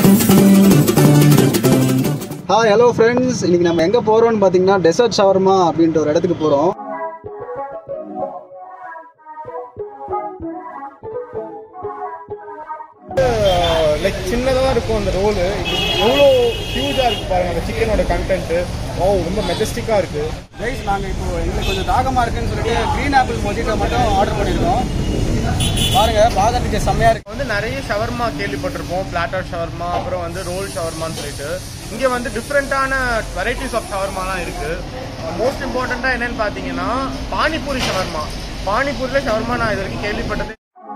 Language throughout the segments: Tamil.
ஹாய் ஹலோ ஃப்ரெண்ட்ஸ் இன்னைக்கு நம்ம எங்கே போகிறோம்னு பார்த்தீங்கன்னா டெசர்ட் ஷவர்மா அப்படின்ற ஒரு இடத்துக்கு போகிறோம் லைக் சின்னதாக தான் இருக்கும் அந்த ரோலு எவ்வளோ ஹியூஜாக இருக்குது பாருங்கள் அந்த சிக்கனோட கண்டென்ட்டு ஓ ரொம்ப மெஜஸ்டிக்காக இருக்குது கைஸ் நாங்கள் இப்போ எங்களுக்கு கொஞ்சம் தாகமாக இருக்குன்னு சொல்லிட்டு க்ரீன் ஆப்பிள் மொஜிட்டோ மட்டும் ஆர்டர் பண்ணியிருக்கோம் பாருங்க பார்க்கறதுக்கு செம்மையாக இருக்கு வந்து நிறைய ஷவர்மா கேள்விப்பட்டிருப்போம் பிளாட்டர் ஷவர்மா அப்புறம் வந்து ரோல் ஷவர்மான்னு சொல்லிட்டு இங்கே வந்து டிஃப்ரெண்ட்டான வெரைட்டிஸ் ஆஃப் ஷவர்மாலாம் இருக்குது மோஸ்ட் இம்பார்ட்டண்ட்டாக என்னன்னு பார்த்தீங்கன்னா பானிபூரி ஷவர்மா பானிபூரியில் ஷவர்மா நான் இது வரைக்கும் கேள்விப்பட்டது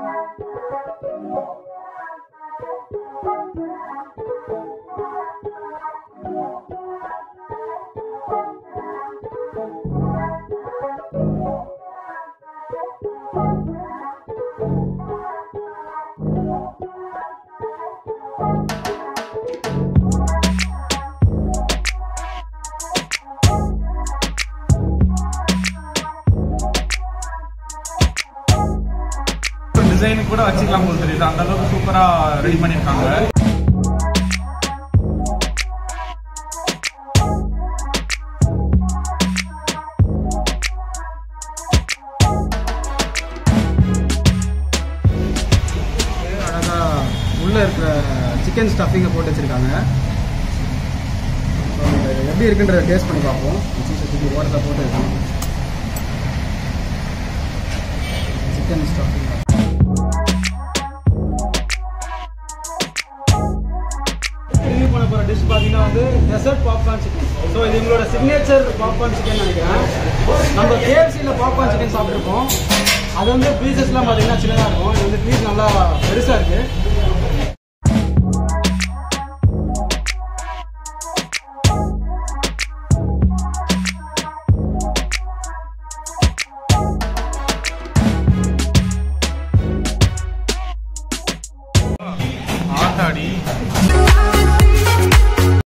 டிசைன் கூட வச்சுக்கலாம் போல தெரியுது அந்த அளவுக்கு சூப்பரா ரெடி பண்ணிருக்காங்க அழகா உள்ளே இருக்கிற சிக்கன் ஸ்டஃபிங்கை போட்டு வச்சுருக்காங்க எப்படி இருக்குன்றத டேஸ்ட் பண்ணி பார்ப்போம் சீஸை தூக்கி ஓட்டத்தில் போட்டு இருக்கோம் சிக்கன் ஸ்டஃபிங் ரிவ்யூ பண்ண போகிற டிஷ் பார்த்தீங்கன்னா வந்து டெசர்ட் பாப்கார்ன் சிக்கன் ஸோ இது எங்களோட சிக்னேச்சர் பாப்கார்ன் சிக்கன் நினைக்கிறேன் நம்ம கேஎஃப்சியில் பாப்கார்ன் சிக்கன் சாப்பிட்ருக்கோம் அது வந்து பீசஸ்லாம் பார்த்தீங்கன்னா சின்னதாக இருக்கும் இது வந்து பீஸ் நல்லா பெருசாக இருக்குது